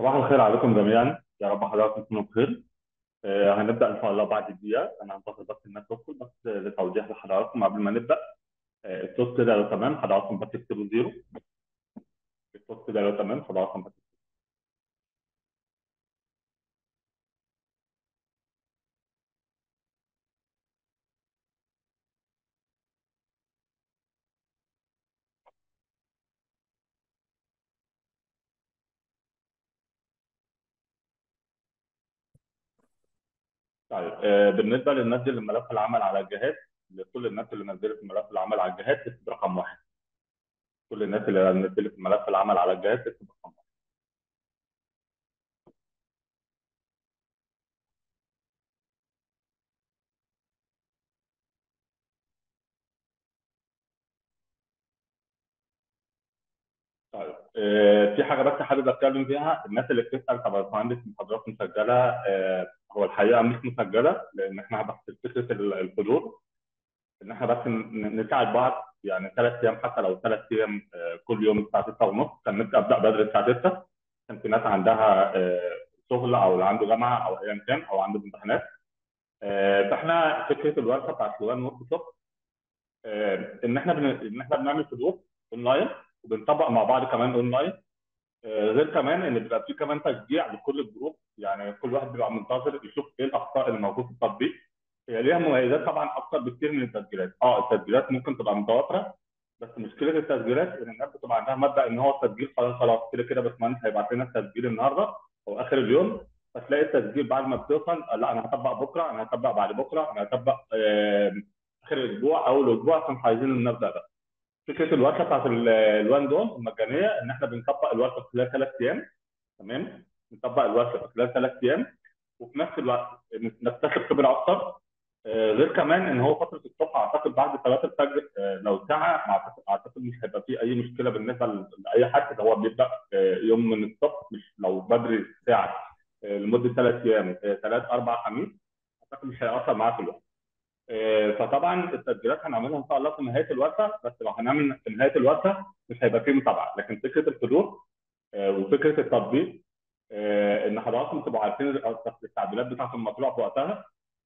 صباح الخير عليكم جميعا يا رب حضراتكم تكونوا بخير آه، هنبدا ان شاء الله بعد دقيقه انا هنتظر بس الناس تدخل بس لتوضيح لحضراتكم قبل ما نبدا آه، الصوت كده لو تمام حضراتكم بس تكتبوا زيرو الصوت كده لو تمام حضراتكم بس طيب آه، بالنسبه للناس اللي ملف العمل على الجهاز لكل الناس اللي نزلت ملف العمل على الجهاز تكتب رقم واحد كل الناس اللي نزلت ملف العمل على الجهاز تكتب رقم واحد طيب آه، في حاجه بس حابب اتكلم فيها الناس اللي بتسال طب يا باشمهندس المحاضرات مسجله آه، هو الحقيقه مش مسجله لان احنا بس فكره الحضور ان احنا بس ن- نساعد بعض يعني ثلاث ايام حتى لو ثلاث ايام آه، كل يوم الساعه 6 ونص كان نفسي ابدا بدري الساعه 6 كان في ناس عندها آه، شغل او اللي عنده جامعه او ايا كان او عنده امتحانات آه، فاحنا فكره الورشه بتاعت لغان ورك شوب آه، ان احنا بن... ان احنا بنعمل حضور اونلاين وبنطبق مع بعض كمان اونلاين آه، غير كمان ان بيبقى في كمان تشجيع لكل الجروب يعني كل واحد بيبقى منتظر يشوف ايه الاخطاء اللي موجوده في التطبيق هي ليها مميزات طبعا اكتر بكتير من التسجيلات اه التسجيلات ممكن تبقى متواتره بس مشكله التسجيلات ان الناس بتبقى عندها مبدا ان هو التسجيل خلاص خلاص كده كده باشمهندس هيبعت لنا التسجيل النهارده او اخر اليوم فتلاقي التسجيل بعد ما بتوصل آه، لا انا هطبق بكره انا هطبق بعد بكره انا هطبق آه، اخر الاسبوع اول اسبوع عشان عايزين نبدا ده فكره الورشه بتاعت ال- الوان دول المجانيه ان احنا بنطبق الورشه في خلال ثلاث ايام تمام نطبق الورشه في خلال ثلاث ايام وفي نفس الوقت نكتسب خبره اكتر آه، غير كمان ان هو فتره الصبح اعتقد بعد صلاه الفجر آه، لو ساعه اعتقد اعتقد مش هيبقى في اي مشكله بالنسبه ل- لاي حد ده هو بيبدا آه، يوم من الصبح مش لو بدري ساعه آه، لمده ثلاث ايام ثلاث اربع خميس اعتقد مش هيأثر معاه في الوقت آه، فطبعا التسجيلات هنعملها ان شاء الله في نهايه الورشه بس لو هنعمل في نهايه الورشه مش هيبقى فيه متابعه لكن فكره الحضور آه، وفكره التطبيق آه، ان حضراتكم تبقوا عارفين التعديلات بتاعه المشروع في وقتها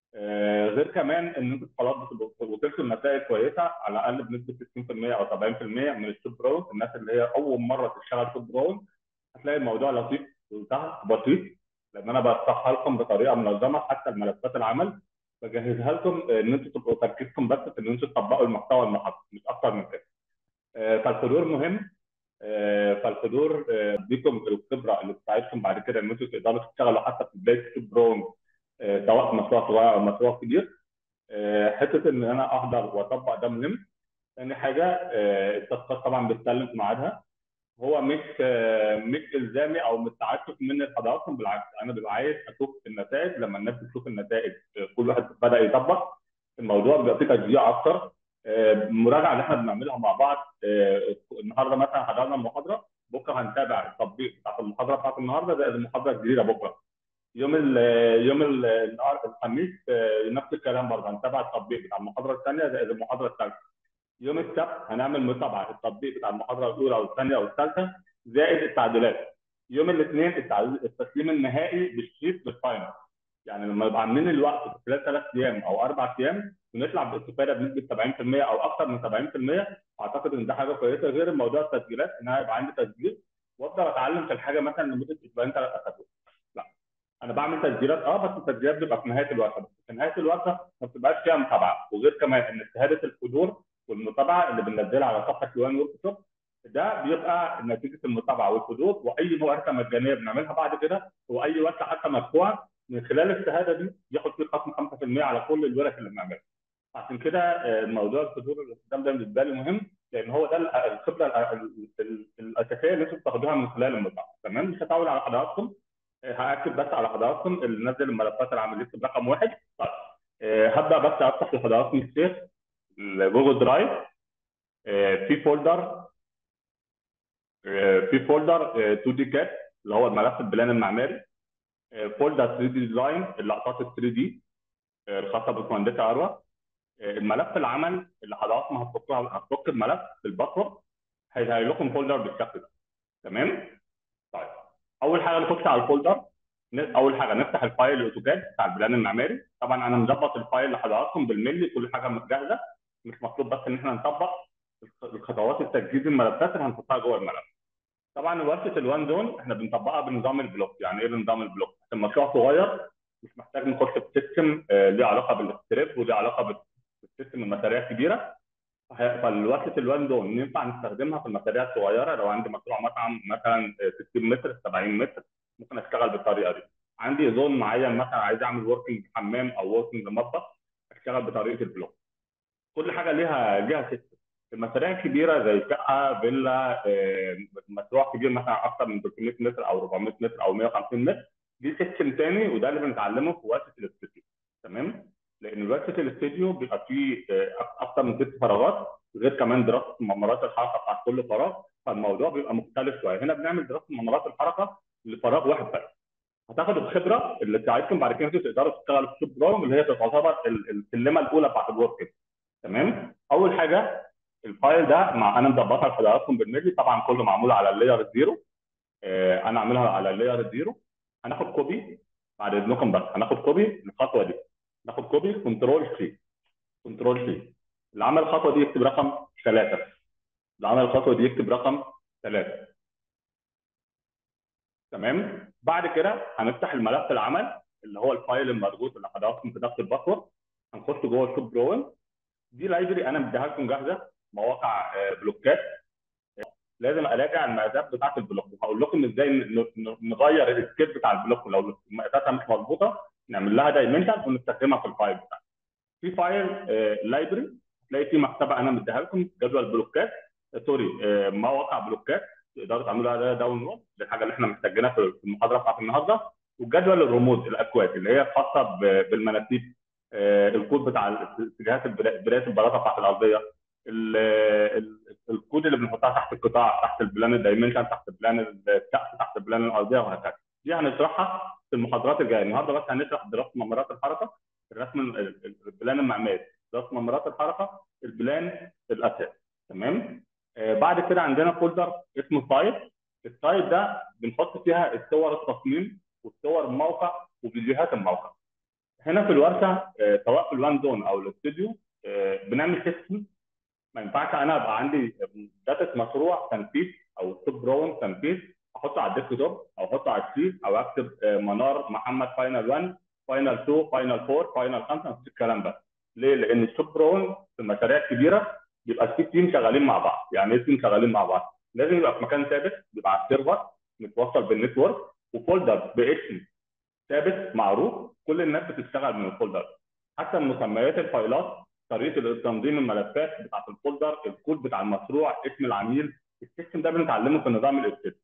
آه، غير كمان ان انتوا خلاص بتبقوا وصلتوا لنتائج كويسه على الاقل بنسبه 60% او 70% من الشوب براون الناس اللي هي اول مره تشتغل شوب براون هتلاقي الموضوع لطيف وسهل بسيط لان انا بشرحها لكم بطريقه منظمه حتى الملفات العمل بجهزها لكم آه، ان انتوا تبقوا تركيزكم بس في ان انتوا تطبقوا المحتوى المحطوط مش اكتر من كده آه، فالحضور مهم آه، فالحضور آه، بيكم الخبره اللي بتساعدكم بعد كده ان انتوا تقدروا تشتغلوا حتى في بدايه الشوب براون آه، سواء في مشروع صغير او مشروع كبير آه، حته ان انا احضر واطبق ده مهم ثاني حاجه آه، التاسكات طبعا بتسلم في ميعادها هو مش آه، مش الزامي او مش تعسف من حضراتكم بالعكس انا ببقى عايز اشوف النتائج لما الناس تشوف النتائج آه، كل واحد بدا يطبق الموضوع بيبقى فيه تشجيع اكتر آه، المراجعه اللي احنا بنعملها مع بعض آه، النهارده مثلا حضرنا المحاضره بكره هنتابع التطبيق بتاعت المحاضره بتاعت النهارده زائد المحاضره الجديده بكره يوم ال يوم ال الخميس آه، نفس الكلام برضه هنتابع التطبيق بتاع المحاضره الثانيه زائد المحاضره الثالثه يوم السبت هنعمل متابعه التطبيق بتاع المحاضره الاولى والثانيه والثالثه زائد التعديلات يوم الاثنين التعديل- التسليم النهائي بالشيت بالفاينل يعني لما يبقى عاملين الوقت في خلال ثلاث ايام او اربع ايام ونطلع باستفاده بنسبه 70% او اكثر من 70% اعتقد ان ده حاجه كويسه غير موضوع التسجيلات ان انا يبقى عندي تسجيل وافضل اتعلم في الحاجه مثلا لمده اسبوعين ثلاث اسابيع لا انا بعمل تسجيلات اه بس التسجيلات بتبقى في نهايه الورشه بس في نهايه الورشه ما بتبقاش فيها متابعه وغير كمان ان شهاده الحضور والمتابعه اللي بننزلها على صفحه يوان ورك شوب ده بيبقى نتيجه المتابعه والحضور واي ورشه مجانيه بنعملها بعد كده واي ورشه حتى مدفوعه من خلال الشهاده دي بياخد فيه خصم 5% على كل الورش اللي بنعملها عشان كده آه، موضوع الحضور الاستخدام ده بالنسبه لي مهم لان هو ده ال- الخبره ال- ال- ال- الاساسيه اللي انتم بتاخدوها من خلال المتابعه تمام مش هطول على حضراتكم آه، هاكد بس على حضراتكم اللي نزل الملفات العمليه رقم واحد طيب آه، هبدا بس افتح لحضراتكم الشيخ الجوجل درايف آه، في فولدر آه، في فولدر 2 دي كات اللي هو الملف البلان المعماري آه، فولدر 3 دي ديزاين اللقطات ال 3 دي الخاصه بالمهندسه اروى آه، الملف العمل اللي حضراتكم هتحطوها هتحط الملف في الباسورد هيظهر لكم فولدر بالشكل ده تمام طيب اول حاجه نخش على الفولدر ن- اول حاجه نفتح الفايل الاوتوكاد بتاع البلان المعماري طبعا انا مظبط الفايل لحضراتكم بالملي كل حاجه جاهزه مش مطلوب بس ان احنا نطبق الخطوات التجهيز الملفات اللي هنحطها جوه الملف طبعا ورشه الوان زون احنا بنطبقها بنظام البلوك يعني ايه بنظام البلوك عشان مشروع صغير مش محتاج نخش بسيستم آه، ليه علاقه بالستريب وليه علاقه بالسيستم المشاريع الكبيره فه- فالورشه الوان زون ينفع نستخدمها في المشاريع الصغيره لو عندي مشروع مطعم مثلا آه، 60 متر 70 متر ممكن اشتغل بالطريقه دي عندي زون معين مثلا عايز اعمل وركينج حمام او وركينج مطبخ اشتغل بطريقه البلوك كل حاجه ليها ليها سيستم المشاريع الكبيره زي شقه فيلا آه، مشروع كبير مثلا اكثر من 300 متر او 400 متر او 150 متر دي سيستم تاني وده اللي بنتعلمه في ورشه الاستوديو تمام لان ورشه الاستوديو بيبقى فيه آه، اكثر من ست فراغات غير كمان دراسه ممرات الحركه بتاعت كل فراغ فالموضوع بيبقى مختلف شويه هنا بنعمل دراسه ممرات الحركه لفراغ واحد بس هتاخدوا الخبره اللي تساعدكم بعد كده انتوا تقدروا تشتغلوا في السوب دراونج اللي هي تعتبر ال- السلمه الاولى بتاعت الورك تمام اول حاجه الفايل ده مع انا مظبطها لحضراتكم بالملي طبعا كله معمول على اللاير الزيرو آه، انا عاملها على اللاير الزيرو هناخد كوبي بعد اذنكم بس هناخد كوبي الخطوه دي ناخد كوبي كنترول سي كنترول سي اللي عمل الخطوه دي يكتب رقم ثلاثه اللي عمل الخطوه دي يكتب رقم ثلاثه تمام بعد كده هنفتح الملف العمل اللي هو الفايل المربوط اللي حضراتكم كتبت الباسورد هنخش جوه السوب دروين دي لايبرري انا مديها لكم جاهزه مواقع آه، بلوكات لازم اراجع المقاسات بتاعه البلوك وهقول لكم ازاي ن- ن- نغير السكيل بتاع البلوك لو مقاساتها مش مظبوطه نعمل لها دايمنشن ونستخدمها في الفايل بتاعنا في فايل لايبرري تلاقي فيه مكتبه انا مديها لكم جدول بلوكات آه، سوري آه، مواقع بلوكات تقدروا تعملوا عليها داونلود دي الحاجه اللي احنا محتاجينها في في المحاضره بتاعت النهارده وجدول الرموز الاكواد اللي هي خاصه ب- بالمناسيب آه، الكود بتاع اتجاهات البلا- بدايه البلاطه بتاعت الارضيه ال- ال- الكود اللي بنحطها تحت القطاع تحت البلان الدايمنشن تحت بلان السقف تحت البلان الارضيه وهكذا دي هنشرحها في المحاضرات الجايه النهارده بس هنشرح دراسه ممرات الحركه الرسم ال- ال- البلان المعماري دراسه ممرات الحركه البلان الاساس تمام آه بعد كده عندنا فولدر اسمه سايت السايت ده بنحط فيها الصور التصميم والصور الموقع وفيديوهات الموقع هنا في الورشه آه، سواء في الوان زون او الاستوديو آه، بنعمل سيستم ما ينفعش انا ابقى عندي داتا مشروع تنفيذ او توب براون تنفيذ احطه على الديسك توب او احطه على الشيت او اكتب آه، منار محمد فاينل 1 فاينل 2 فاينل 4 فاينل 5 مفيش الكلام ده ليه؟ لان التوب براون في المشاريع الكبيره بيبقى في تيم شغالين مع بعض يعني ايه تيم شغالين مع بعض؟ لازم يبقى في مكان ثابت بيبقى على السيرفر متوصل بالنتورك وفولدر باسم ثابت معروف كل الناس بتشتغل من الفولدر حتى مسميات الفايلات طريقه تنظيم الملفات بتاعت الفولدر الكود بتاع المشروع اسم العميل السيستم ده بنتعلمه في نظام الاستيت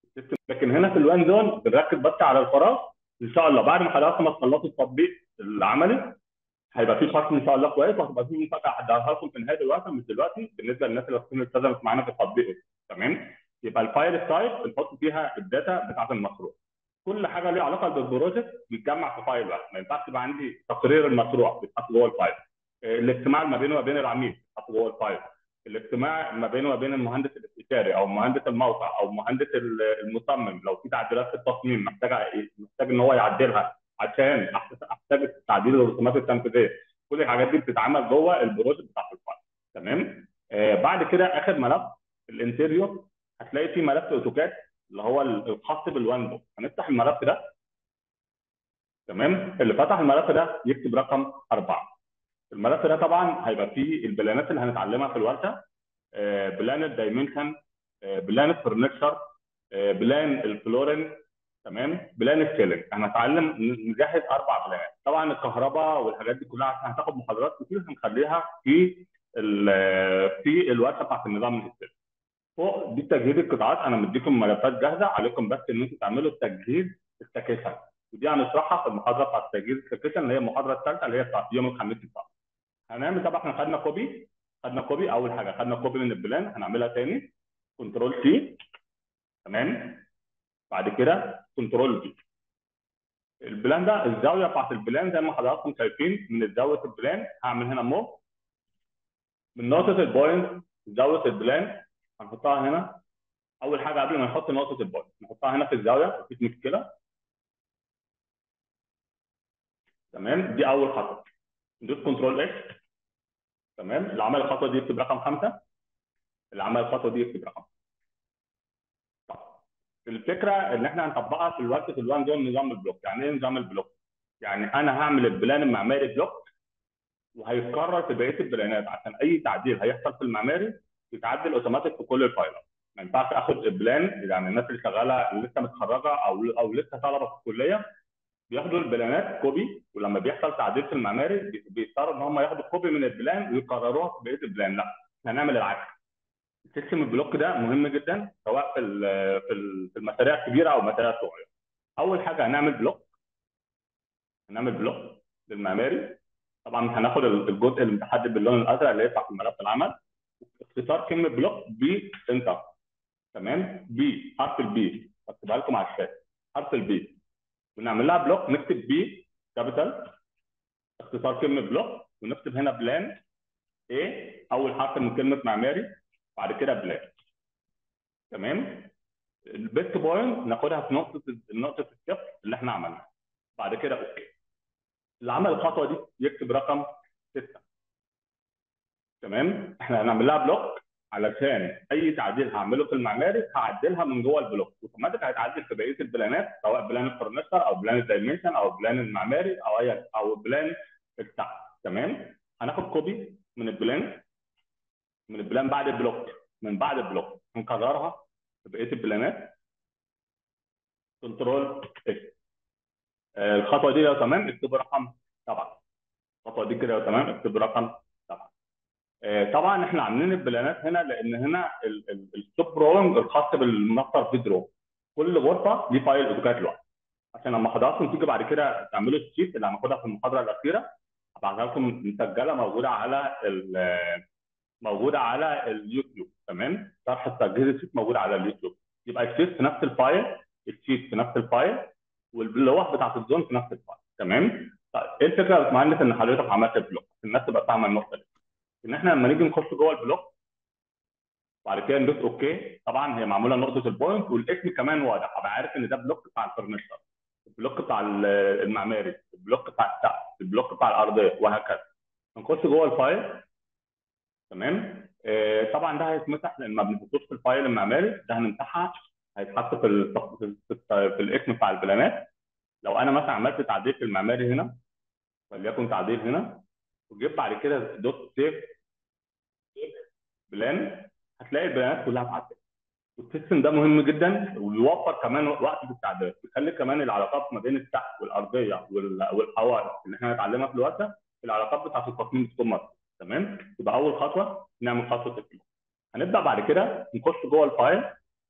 لكن هنا في الوان زون بنركز بس على الفراغ ان شاء الله بعد ما حضراتكم تخلصوا التطبيق العملي هيبقى في خصم ان شاء الله كويس وهتبقى في مفاجاه هديها لكم في نهايه الوقت مش دلوقتي بالنسبه للناس اللي هتكون التزمت معانا في التطبيق تمام يبقى الفايل سايت بنحط فيها الداتا بتاعت المشروع كل حاجه ليها علاقه بالبروجكت بيتجمع في فايل واحد ما ينفعش يبقى عندي تقرير المشروع بيتحط جوه الفايل آه، الاجتماع ما بينه وبين العميل بيتحط جوه الفايل الاجتماع ما بينه وبين المهندس الاستشاري او مهندس الموقع او مهندس ال- المصمم لو في تعديلات في التصميم محتاج محتاج ان هو يعدلها عشان أحت- احتاج تعديل الرسومات التنفيذيه كل الحاجات دي بتتعمل جوه البروجكت بتاع الفايل تمام آه بعد كده اخر ملف الانتريور هتلاقي فيه ملف اوتوكاد اللي هو الخاص بالويندو هنفتح الملف ده تمام اللي فتح الملف ده يكتب رقم أربعة الملف ده طبعا هيبقى فيه البلانات اللي هنتعلمها في الورشه آه، بلان الدايمنشن آه، بلان الفرنتشر آه، بلان الفلورين تمام بلان السيلينج هنتعلم ن- نجهز اربع بلانات طبعا الكهرباء والحاجات دي كلها عشان هتاخد محاضرات كتير هنخليها في ال- في الورشه بتاعت النظام الهستيري فوق دي تجهيز القطاعات انا مديكم ملفات جاهزه عليكم بس ان انتم تعملوا التجهيز السكيشن ودي هنشرحها في المحاضره بتاعت تجهيز السكيشن اللي هي المحاضره الثالثه اللي هي بتاعت يوم الخميس ان شاء الله هنعمل طبعا احنا خدنا كوبي خدنا كوبي اول حاجه خدنا كوبي من البلان هنعملها تاني كنترول سي تمام بعد كده كنترول في البلان ده الزاويه بتاعت البلان زي ما حضراتكم شايفين من زاويه البلان هعمل هنا موف من نقطه البوينت زاويه البلان هنحطها هنا اول حاجه قبل ما نحط نقطه البوينت نحطها هنا في الزاويه مفيش مشكله تمام دي اول خطوه ندوس كنترول اكس تمام اللي عمل الخطوه دي يكتب رقم خمسه اللي عمل الخطوه دي يكتب رقم طب الفكره ان احنا هنطبقها في الوقت في الوان زون نظام البلوك يعني ايه نظام البلوك؟ يعني انا هعمل البلان المعماري بلوك وهيتكرر في بقيه البلانات عشان اي تعديل هيحصل في المعماري يتعدل اوتوماتيك في كل الفايلات ما ينفعش اخد بلان يعني الناس اللي شغاله اللي لسه متخرجه او او لسه طلبه في الكليه بياخدوا البلانات كوبي ولما بيحصل تعديل في المعماري بي- بيضطروا ان هم ياخدوا كوبي من البلان ويكرروها في بقيه البلان لا احنا هنعمل العكس سيستم البلوك ده مهم جدا سواء في ال- في ال- في المشاريع الكبيره او المشاريع الصغيره اول حاجه هنعمل بلوك هنعمل بلوك للمعماري طبعا مش هناخد الجزء اللي متحدد باللون الازرق اللي يطلع في ملف العمل اختصار كلمه بلوك بي انتر تمام بي حرف البي هكتبها لكم على الشاشه حرف البي ونعمل لها بلوك نكتب بي كابيتال اختصار كلمه بلوك ونكتب هنا بلان ايه اول حرف من كلمه معماري بعد كده بلان تمام البيست بوينت ناخدها في نقطه نقطه الصفر اللي احنا عملناها بعد كده اوكي اللي عمل الخطوه دي يكتب رقم 6 تمام احنا هنعمل لها بلوك علشان اي تعديل هعمله في المعماري هعدلها من جوه البلوك اوتوماتيك هيتعدل في بقيه البلانات سواء بلان الفرنشر او بلان الدايمنشن او بلان المعماري او اي او بلان السقف تمام هناخد كوبي من البلان من البلان بعد البلوك من بعد البلوك هنكررها في بقيه البلانات كنترول اكس آه، الخطوه دي لو تمام اكتب رقم سبعه الخطوه دي كده لو تمام اكتب رقم سبعه آه، طبعا احنا عاملين البلانات هنا لان هنا الستوب رولنج الخاص بالماستر فيدرو كل غرفه ليه فايل اوتوكاد لوحده عشان لما حضراتكم تيجي بعد كده تعملوا الشيت اللي هناخدها في المحاضره الاخيره هبعتها لكم مسجله موجوده على ال- موجوده على اليوتيوب تمام شرح تجهيز الشيت موجود على اليوتيوب يبقى الشيت في نفس الفايل الشيت في نفس الفايل واللوح بتاعت الزون في نفس الفايل تمام طيب ايه الفكره يا باشمهندس ان حضرتك عملت بلوك الناس تبقى فاهمه النقطه دي ان احنا لما نيجي نخش جوه البلوك بعد كده ندوس اوكي طبعا هي معموله نقطه البوينت والاسم كمان واضح ابقى عارف ان ده بلوك بتاع الفرنشر البلوك بتاع ال- المعماري البلوك بتاع السقف البلوك بتاع الارضيه وهكذا هنخش جوه الفايل تمام آه طبعا ده هيتمسح لان ما بنحطوش في الفايل المعماري ده هنمسحها هيتحط في ال في, في, في الاسم بتاع البلانات لو انا مثلا عملت تعديل في المعماري هنا وليكن تعديل هنا وجيت بعد كده دوت سيف بلان هتلاقي البيانات كلها اتعدلت والسيستم ده مهم جدا ويوفر كمان وقت في التعديل بيخلي كمان العلاقات ما بين السقف والارضيه وال- والحوائط اللي احنا هنتعلمها في الوقت العلاقات بتاعت التصميم تكون مظبوطه تمام يبقى اول خطوه نعمل خطوه الفلوس هنبدا بعد كده نخش جوه الفايل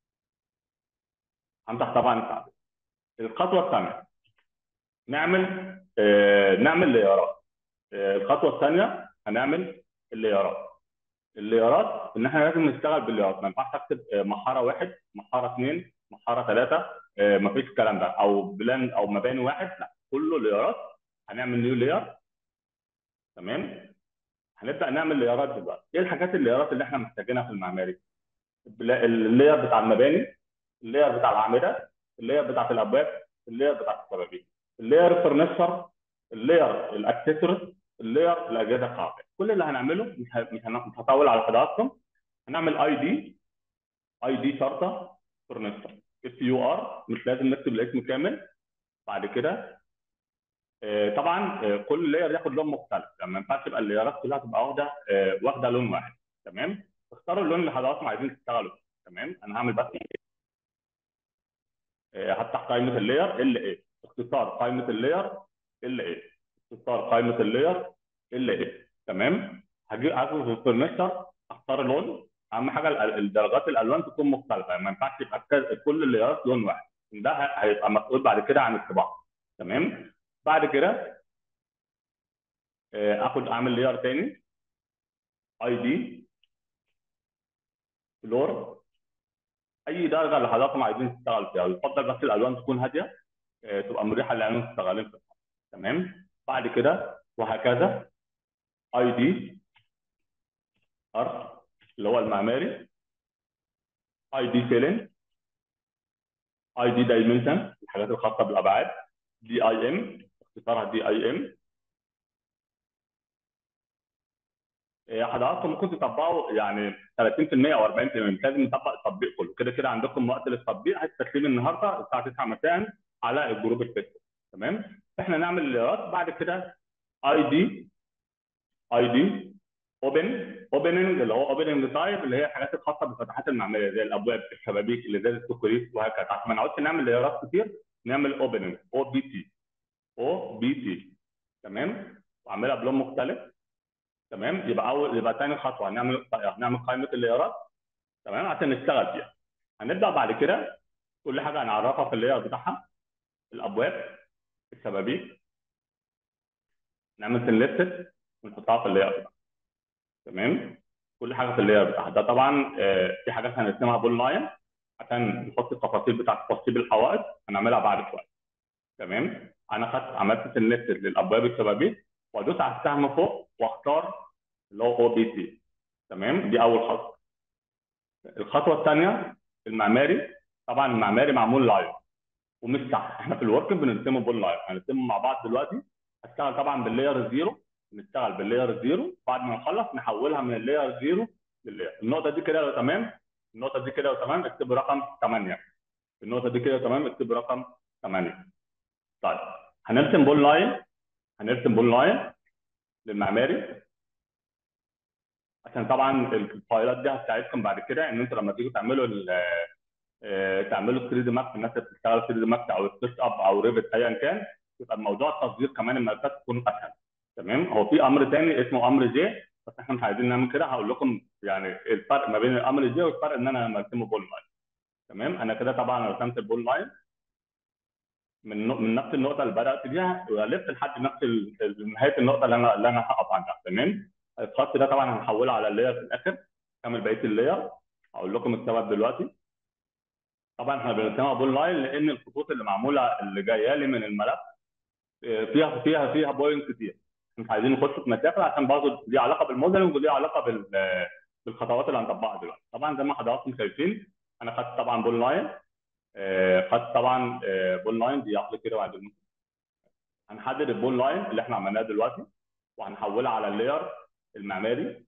هنفتح طبعا التعديل الخطوه الثانيه نعمل آه نعمل ليارات آه الخطوه الثانيه هنعمل الليارات الليارات ان احنا لازم نشتغل بالليارات ما ينفعش اكتب آه، محاره واحد محاره اثنين محاره ثلاثه ما فيش الكلام ده او بلان او مباني واحد لا كله ليارات هنعمل نيو لير تمام هنبدا نعمل ليارات دلوقتي ايه الحاجات الليارات اللي احنا محتاجينها في المعماري البلا- اللير بتاع المباني اللير بتاع الاعمده اللير بتاعت الابواب اللير بتاعت الشبابيك اللير الفرنشر اللير الاكسسوارز اللير الاجهزه الكهربائيه كل اللي هنعمله مش ه- مش هن- مش هطول على حضراتكم هنعمل اي دي اي دي شرطه فرنشر اف يو ار مش لازم نكتب الاسم كامل بعد كده آه، طبعا آه، كل لاير ياخد لون مختلف يعني ما ينفعش تبقى اللايرات كلها تبقى واخده آه، واخده لون واحد تمام اختاروا اللون اللي حضراتكم عايزين تشتغلوا فيه تمام انا هعمل بس آه، هفتح قائمه اللاير ال ايه اختصار قائمه اللاير ال ايه اختصار قائمه اللاير ال ايه تمام هجي هاخد في الفرنشر اختار لون اهم حاجه ال- الدرجات الالوان تكون مختلفه يعني ما ينفعش يبقى كذا- كل اللايرات لون واحد ده ه- هيبقى مسؤول بعد كده عن الطباعه تمام بعد كده آه، اخد اعمل لاير تاني اي دي فلور اي درجه اللي حضراتكم عايزين تشتغل فيها يفضل بس الالوان تكون هاديه آه، تبقى مريحه للعيون تشتغلين فيها تمام بعد كده وهكذا اي دي ار اللي هو المعماري اي دي فيلن اي دي دايمنشن الحاجات الخاصه بالابعاد دي اي ام اختصارها دي اي ام حضراتكم ممكن تطبقوا يعني 30% او 40% مش لازم نطبق التطبيق كله كده كده عندكم وقت للتطبيق هتسليم النهارده الساعه 9 مساء على الجروب الفيسبوك تمام احنا نعمل ليرات بعد كده اي دي اي دي اوبن اوبننج اللي هو اوبننج تايب اللي هي الحاجات الخاصه بالفتحات المعماريه زي الابواب الشبابيك الازاز الكوكوريت وهكذا عشان ما نقعدش نعمل ليرات كتير نعمل اوبننج او بي تي او بي تي تمام واعملها بلون مختلف تمام يبقى اول يبقى ثاني خطوه هنعمل هنعمل قائمه الليرات تمام عشان نشتغل فيها هنبدا بعد كده كل حاجه هنعرفها في اللير بتاعها الابواب الشبابيك نعمل سيلكتد ونحطها في اللير بتاعها تمام كل حاجه في اللير بتاعها ده طبعا آه، في حاجات هنرسمها بول لاين عشان نحط التفاصيل بتاعت تفاصيل الحوائط هنعملها بعد شويه تمام انا خدت عملت سيلكتد للابواب الشبابيك وادوس على السهم فوق واختار اللي هو او بي سي تمام دي اول خطوه الخطوه الثانيه المعماري طبعا المعماري معمول لايف ومش صح احنا في الورك بنرسمه بول لايف هنرسمه مع بعض دلوقتي هشتغل طبعا باللاير زيرو نشتغل باللاير زيرو بعد ما نخلص نحولها من اللاير زيرو لللاير النقطه دي كده لو تمام النقطه دي كده لو تمام اكتب رقم 8 النقطه دي كده تمام اكتب رقم 8 طيب هنرسم بول لاين هنرسم بول لاين للمعماري عشان طبعا الفايلات دي هتساعدكم بعد كده ان انتوا لما تيجوا تعملوا ال آه، تعملوا 3 دي ماكس الناس اللي بتشتغل 3 دي ماكس او سكتش اب او ريفت ايا كان يبقى موضوع التصدير كمان الملفات تكون اسهل تمام هو في امر تاني اسمه امر جي بس احنا مش عايزين نعمل كده هقول لكم يعني الفرق ما بين الامر جي والفرق ان انا لما ارسمه بول لاين تمام انا كده طبعا رسمت البول لاين من من نفس النقطه اللي بدات بيها ولفت لحد نفس ال- ال- نهايه النقطه اللي انا اللي انا هقف عندها تمام الخط ده طبعا هنحوله على اللاير في الاخر كمل بقيه اللاير هقول لكم السبب دلوقتي طبعا احنا بنرسمها بول لاين لان الخطوط اللي معموله اللي جايه لي من الملف آه، فيها فيها فيها بوينت كتير مش عايزين نخش في مشاكل عشان برضه ليها علاقه بالموديلنج وليها علاقه بال آه، بالخطوات اللي هنطبقها دلوقتي طبعا زي ما حضراتكم شايفين انا خدت طبعا بول لاين آه، خدت طبعا آه، بول لاين دي عقل كده وبعد هنحدد البول لاين اللي احنا عملناه دلوقتي وهنحولها على اللاير المعماري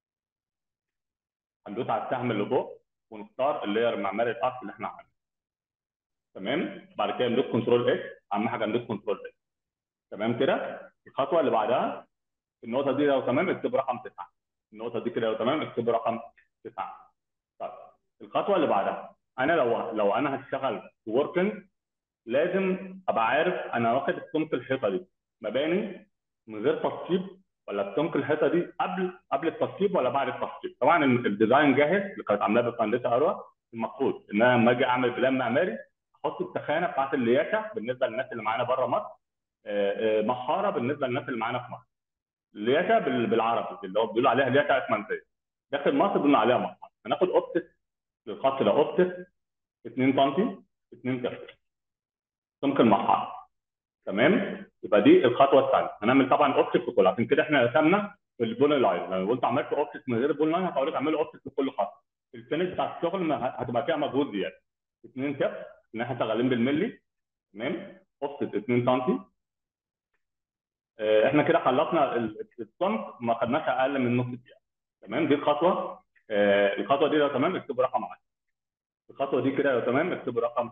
هندوس على السهم اللي فوق ونختار اللاير المعماري الاصل اللي احنا عملناه تمام بعد كده ندوس كنترول اكس اهم حاجه ندوس كنترول اكس تمام كده الخطوه اللي بعدها النقطه دي لو تمام اكتب رقم 9 النقطه دي كده لو تمام اكتب رقم 9 طيب الخطوه اللي بعدها انا لو لو انا هشتغل وركينج لازم ابقى عارف انا واخد سمك الحيطه دي مباني من غير تشطيب ولا سمك الحيطه دي قبل قبل التشطيب ولا بعد التشطيب طبعا الديزاين جاهز اللي كانت عاملاه بفندسه اروى المفروض ان انا لما اجي اعمل بلان معماري احط التخانه بتاعت اللياكه بالنسبه للناس اللي معانا بره مصر آه، آه، محاره بالنسبه للناس اللي معانا في مصر اللياكه بال- بالعربي اللي هو بيقولوا عليها لياكه اسمنتيه داخل مصر بنقول عليها محاره هناخد اوبتس للخط ده اوبتس 2 سم 2 كف سمك المحاره تمام يبقى دي الخطوه الثانيه هنعمل طبعا اوبتس في كل عشان كده احنا رسمنا في البول لاين لو قلت عملت اوبتس من غير بول لاين هقول لك اعملوا اوبتس لكل خط الفينش بتاع الشغل ما- هتبقى فيها مجهود زياده 2 كف ان احنا شغالين بالملي تمام اوبتس 2 سم آه، احنا كده خلصنا ال- السمك ما خدناش اقل من نص دقيقه تمام دي الخطوه آه، الخطوه دي لو تمام اكتبوا رقم 10 الخطوه دي كده لو تمام اكتبوا رقم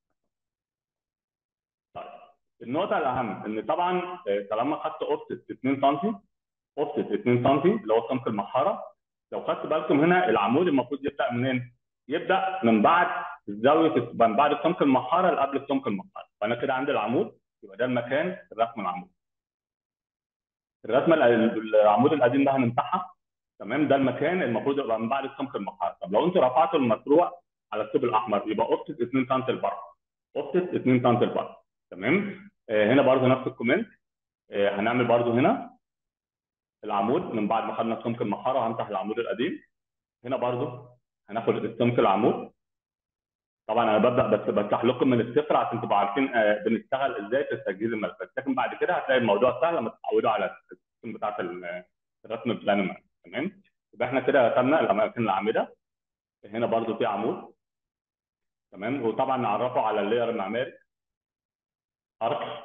طيب النقطه الاهم ان طبعا آه، طالما خدت اوفست 2 سم اوفست 2 سم اللي هو سمك المحاره لو خدت بالكم هنا العمود المفروض يبدا منين؟ يبدا من بعد زاويه من بعد سمك المحاره اللي قبل سمك المحاره فانا كده عندي العمود يبقى ده المكان الرسم العمود الرسمه ال- العمود القديم ده هنمسحها تمام ده المكان المفروض يبقى من بعد سمك المحاره طب لو انتوا رفعتوا المشروع على الطوب الاحمر يبقى اوفست 2 سم لبره اوفست 2 سم لبره تمام آه هنا برضه نفس الكومنت آه هنعمل برضه هنا العمود من بعد ما خدنا سمك المحاره هنمسح العمود القديم هنا برضه هناخد السمك العمود طبعا انا ببدا بس بشرح لكم من الصفر عشان تبقوا عارفين آه، بنشتغل ازاي في تسجيل الملفات لكن بعد كده هتلاقي الموضوع سهل لما تتعودوا على السيستم بتاعت ال- الرسم بلان تمام يبقى احنا كده رسمنا الاماكن الاعمده هنا برضو في عمود تمام وطبعا نعرفه على اللاير المعماري ارك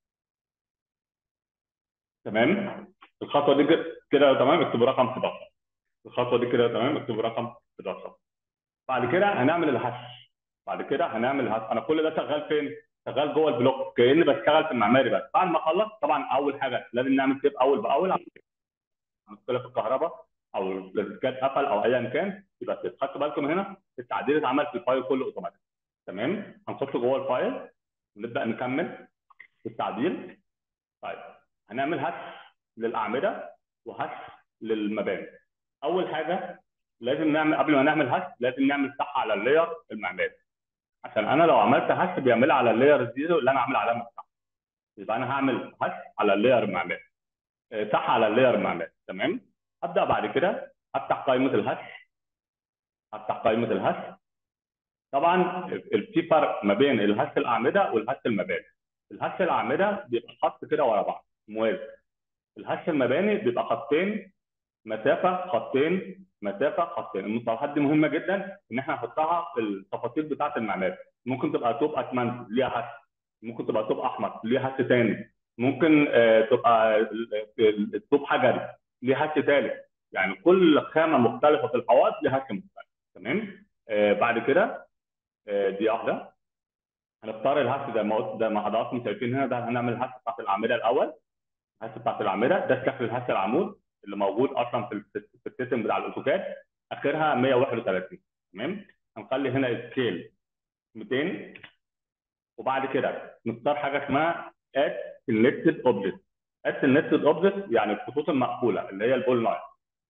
تمام الخطوه دي كده- كده تمام اكتبوا رقم 11 الخطوه دي كده تمام اكتبوا رقم 11 بعد كده هنعمل الهش بعد كده هنعمل الهش انا كل ده شغال فين؟ شغال جوه البلوك كاني بشتغل في المعماري بس بعد ما اخلص طبعا اول حاجه لازم نعمل سيب اول باول عشان مشكله في الكهرباء او الاسكات قفل او ايا كان يبقى سيب خدتوا بالكم هنا التعديل اتعمل في الفايل كله اوتوماتيك تمام هنخش جوه الفايل ونبدا نكمل في التعديل طيب هنعمل هش للاعمده وهش للمباني اول حاجه لازم نعمل قبل ما نعمل هش لازم نعمل صح على اللاير المعماري عشان انا لو عملت هش بيعملها على اللاير الزيرو اللي انا عامل علامه صح يبقى انا هعمل هش على اللاير المعماري آه، صح على اللاير المعماري تمام ابدا بعد كده افتح قائمه الهش افتح قائمه الهش طبعا ال- في فرق ما بين الهش الاعمده والهش المباني الهش الاعمده بيبقى خط كده ورا بعض موازي الهش المباني بيبقى خطين مسافه خطين مسافه خطين المصطلحات دي مهمه جدا ان احنا نحطها في التفاصيل بتاعه المعماري ممكن تبقى طوب اسمنت ليها هش ممكن تبقى طوب احمر ليها هش ثاني ممكن آه، تبقى ال- ال- الطوب حجري ليه هش ثالث يعني كل خامه مختلفه في الحوائط ليها هش مختلف تمام آه، بعد كده آه، دي واحده هنختار الهش زي ما قلت زي ما حضراتكم شايفين هنا ده هنعمل الهش بتاعت الاعمده الاول الهش بتاعت الاعمده ده شكل الهش العمود اللي موجود اصلا في الس- في السيستم بتاع الاوتوكاد اخرها 131 تمام هنخلي هنا سكيل 200 وبعد كده نختار حاجه اسمها اد سيلكتد اوبجكت اد سيلكتد اوبجكت يعني الخطوط المقفوله اللي هي البول لاين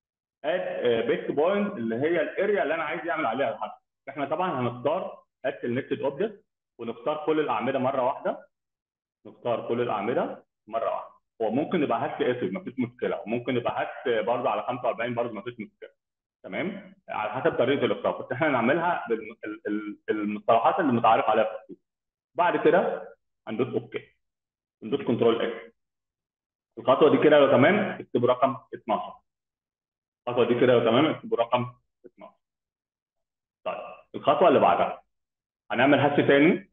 اد بيت بوينت اللي هي الاريا اللي انا عايز يعمل عليها الحرف احنا طبعا هنختار اد سيلكتد اوبجكت ونختار كل الاعمده مره واحده نختار كل الاعمده مره واحده هو ممكن يبقى هات اسود مفيش مشكله وممكن يبقى هات برضه على 45 برضه مفيش مشكله تمام على حسب طريقه الاختيار بس احنا نعملها بالمصطلحات اللي متعارف عليها في السوق بعد كده هندوس اوكي ندوس كنترول اكس الخطوه دي كده لو تمام اكتبوا رقم 12 الخطوه دي كده لو تمام اكتبوا رقم 12 طيب الخطوه اللي بعدها هنعمل هش تاني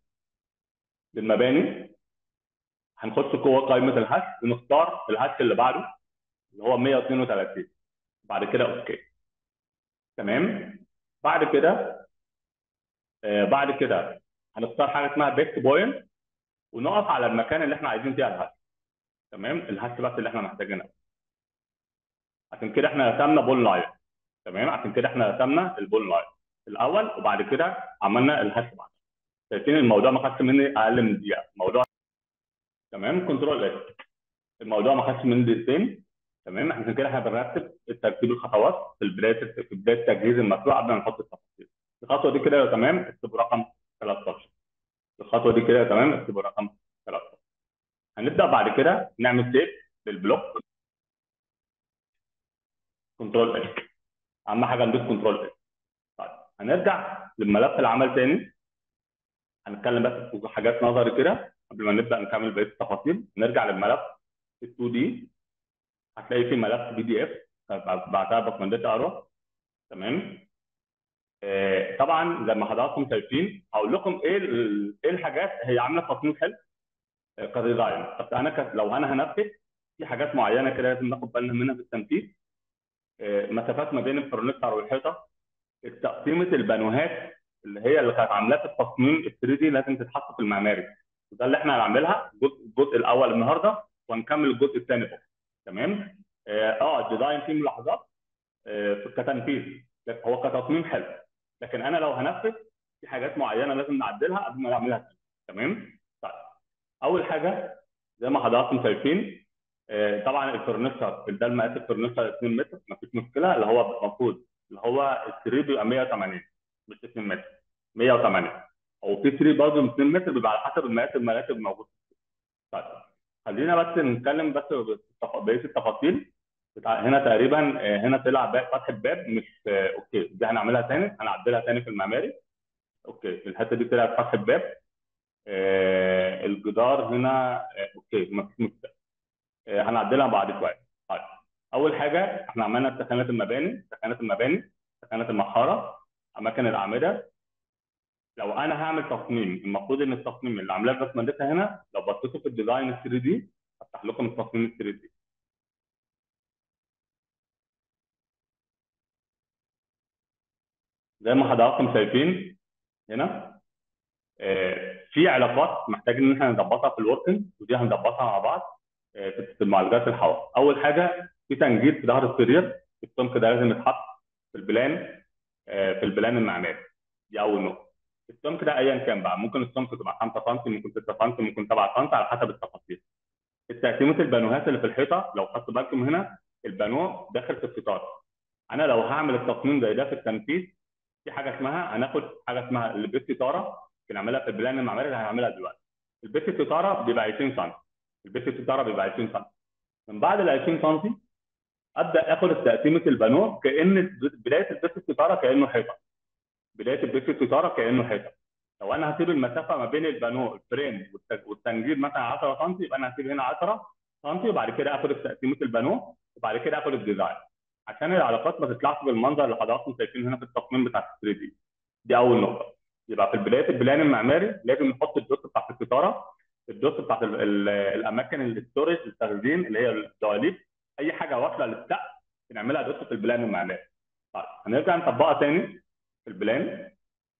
للمباني هنخش جوه قائمه الهش ونختار الهش اللي بعده اللي هو 132 بعد كده اوكي تمام بعد كده آه بعد كده هنختار حاجه اسمها بيست بوينت ونقف على المكان اللي احنا عايزين فيها الهش تمام الهش بس اللي احنا محتاجينها عشان كده احنا رسمنا بول لاين تمام عشان كده احنا رسمنا البول لاين الاول وبعد كده عملنا الهش بعد شايفين الموضوع ما خدش مني اقل من دقيقه الموضوع تمام كنترول اس الموضوع ما خدش مني دقيقتين تمام عشان كده احنا بنرتب ترتيب الخطوات في بدايه في بدايه تجهيز المشروع قبل ما نحط التفاصيل الخطوه دي كده تمام اكتبوا رقم 13 الخطوه دي كده تمام اكتبوا رقم 13 هنبدا بعد كده نعمل سيف للبلوك كنترول اس اهم حاجه ندوس كنترول اس طيب هنرجع للملف العمل تاني هنتكلم بس في حاجات نظري كده قبل ما نبدا نكمل بقيه التفاصيل نرجع للملف ال 2 دي هتلاقي فيه ملف بي دي اف بعتها بكمندات ارو تمام آه طبعا زي ما حضراتكم شايفين هقول لكم ايه ال- ايه الحاجات هي عامله تصميم حلو آه، كديزاين بس انا ك... لو انا هنفذ في حاجات معينه كده لازم ناخد بالنا منها في التنفيذ آه، مسافات ما بين الفرنتشر والحيطه تقسيمه البانوهات اللي هي اللي كانت عاملاه في التصميم ال 3 دي لازم تتحط في المعماري وده اللي احنا هنعملها الجزء الجزء الاول النهارده وهنكمل الجزء الثاني بكره تمام اه آه، الديزاين فيه ملاحظات آه، في كتنفيذ لكن هو كتصميم حلو لكن انا لو هنفذ في حاجات معينه لازم نعدلها قبل ما نعملها تاني. تمام طيب اول حاجه زي ما حضراتكم شايفين آه، طبعا الفرنشر ده المقاس الفرنشر 2 متر مفيش مشكله اللي هو المفروض اللي هو ال 3 بيبقى 180 مش 2 متر 180 او في 3 برضه 2 متر بيبقى على حسب المقاس المراتب الموجود طيب خلينا بس نتكلم بس بالتف- بقيه التفاصيل بتاع هنا تقريبا آه، هنا طلع باب فتحه باب مش آه، اوكي دي هنعملها تاني هنعدلها تاني في المعماري اوكي في الحته دي طلعت فتحه باب آه، الجدار هنا آه، اوكي مفيش مشكله آه، هنعدلها بعد شويه طيب اول حاجه احنا عملنا تخانات المباني تخانات المباني تخانات المحاره اماكن الاعمده لو انا هعمل تصميم المفروض ان التصميم اللي عاملاه بسملتها هنا لو بصيتوا في الديزاين 3 دي هفتح لكم التصميم 3 دي زي ما حضراتكم شايفين هنا آه، في علاقات محتاج ان احنا نظبطها في الوركينج ودي هنظبطها مع بعض آه، في معالجات الحوائط اول حاجه في تنجيد في ظهر السرير السمك ده لازم يتحط في البلان آه، في البلان المعماري دي اول نقطه السمك ده ايا كان بقى ممكن السمك تبقى 5 سم ممكن 6 سم ممكن 7 سم على حسب التفاصيل التقسيمات البانوهات اللي في الحيطه لو خدتوا بالكم هنا البانو داخل في الستاره انا لو هعمل التصميم زي ده في التنفيذ في حاجه اسمها هناخد حاجه اسمها البيت ستاره بنعملها في البلان المعماري اللي هنعملها دلوقتي البيت ستاره بيبقى 20 سم البيت ستاره بيبقى 20 سم من بعد ال 20 سم ابدا اخد تقسيمه البانو كان بدايه البيت ستاره كانه حيطه بدايه البيت ستاره كانه حيطه لو انا هسيب المسافه ما بين البانو الفريم والتنجيد مثلا 10 سم يبقى انا هسيب هنا 10 سم وبعد كده اخد تقسيمه البانو وبعد كده اخد الديزاين عشان العلاقات ما تطلعش بالمنظر اللي حضراتكم شايفينه هنا في التصميم بتاع ال 3 دي دي اول نقطه يبقى في بدايه البلان المعماري لازم نحط الدوس بتاعت الستاره الدوس بتاعت ال ال الاماكن الاستورج التخزين اللي هي الدواليب اي حاجه واصله للسقف بنعملها دوس في البلان المعماري طيب هنرجع نطبقها تاني في البلان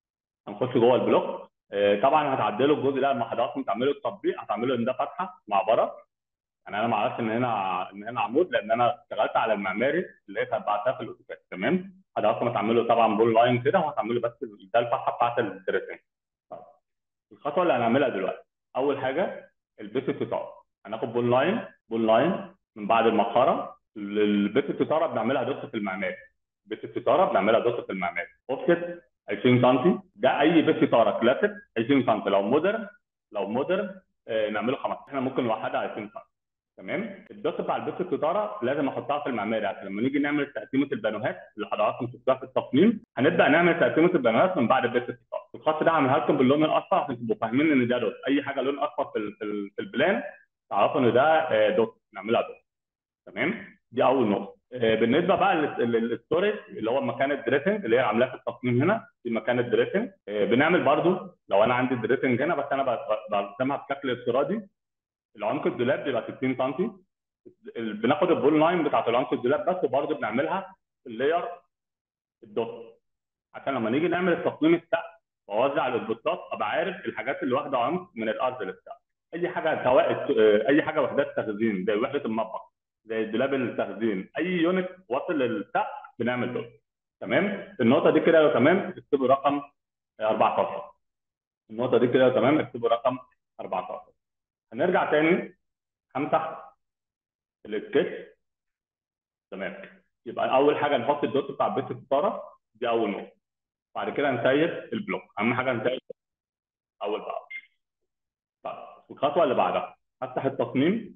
هنخش جوه البلوك آه، طبعا هتعدلوا الجزء ده لما حضراتكم تعملوا التطبيق هتعملوا ان ده فتحه مع بره يعني انا ما اعرفش ان هنا ان هنا عمود لان انا اشتغلت على المعماري اللي هي بعتها في الاوتوكاد تمام حضراتكم هتعملوا طبعا بول لاين كده وهتعملوا بس ده الفتحه بتاعت الدريسنج طيب الخطوه اللي هنعملها دلوقتي اول حاجه البيت الستاره هناخد بول لاين بول لاين من بعد المقاره البيت الستاره بنعملها دوس في المعماري بيت الستاره بنعملها دوس في المعماري اوفست 20 سم ده اي بيت ستاره كلاسيك 20 سم لو مودرن لو مودرن آه، نعمله 15 احنا ممكن نوحدها 20 سم تمام الدوس بتاع البيت الستاره لازم احطها في المعماري عشان لما نيجي نعمل تقسيمه البانوهات اللي حضراتكم شفتوها في التصميم هنبدا نعمل تقسيمه البانوهات من بعد البيت الستاره الخط ده هعملها لكم باللون الاصفر عشان تبقوا فاهمين ان ده دوت اي حاجه لون اصفر في ال- في, ال- في البلان تعرفوا ان ده آه، دوت نعملها دوت تمام دي اول نقطه آه، بالنسبه بقى لل- للستورج اللي هو مكان الدريسنج اللي هي عاملاه في التصميم هنا في مكان الدريسنج آه، بنعمل برضو لو انا عندي الدريسنج هنا بس انا ب- ب- برسمها بشكل افتراضي العمق الدولاب بيبقى 60 سم ال- بناخد البول لاين بتاعت العمق الدولاب بس وبرضه بنعملها في اللاير الدوت عشان لما نيجي نعمل التصميم السقف واوزع الاسبوتات ابقى عارف الحاجات اللي واخده عمق من الارض للسقف اي حاجه سواء الت- اي حاجه وحدات تخزين زي وحده المطبخ زي دولاب التخزين اي يونت واصل للسقف بنعمل دوت تمام النقطه دي كده تمام اكتبوا رقم 14 النقطه دي كده تمام اكتبوا رقم 14 هنرجع تاني همسح السكتش تمام يبقى اول حاجه نحط الدوت بتاع بيت الستاره دي اول نقطه بعد كده نسيب البلوك اهم حاجه نسيب اول بقى طيب الخطوه اللي بعدها هفتح التصميم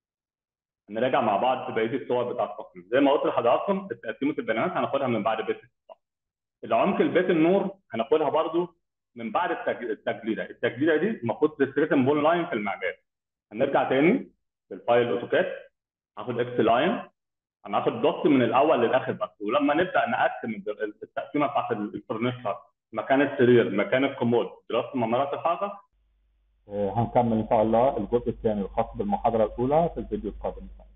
نراجع مع بعض بقيه الصور بتاع التصميم زي ما قلت لحضراتكم تقسيمه البيانات هناخدها من بعد بيت الستاره العمق البيت النور هناخدها برضو من بعد التج- التجليده التجليده دي المفروض تستخدم بول لاين في المعماري هنرجع تاني للفايل اوتوكاد هاخد اكس لاين هناخد دوت من الاول للاخر بس ولما نبدا نقسم الد- التقسيمه بتاعت الفرنشر مكان السرير مكان الكومود دراسه ممرات الحاجه هنكمل ان شاء الله الجزء الثاني الخاص بالمحاضره الاولى في الفيديو القادم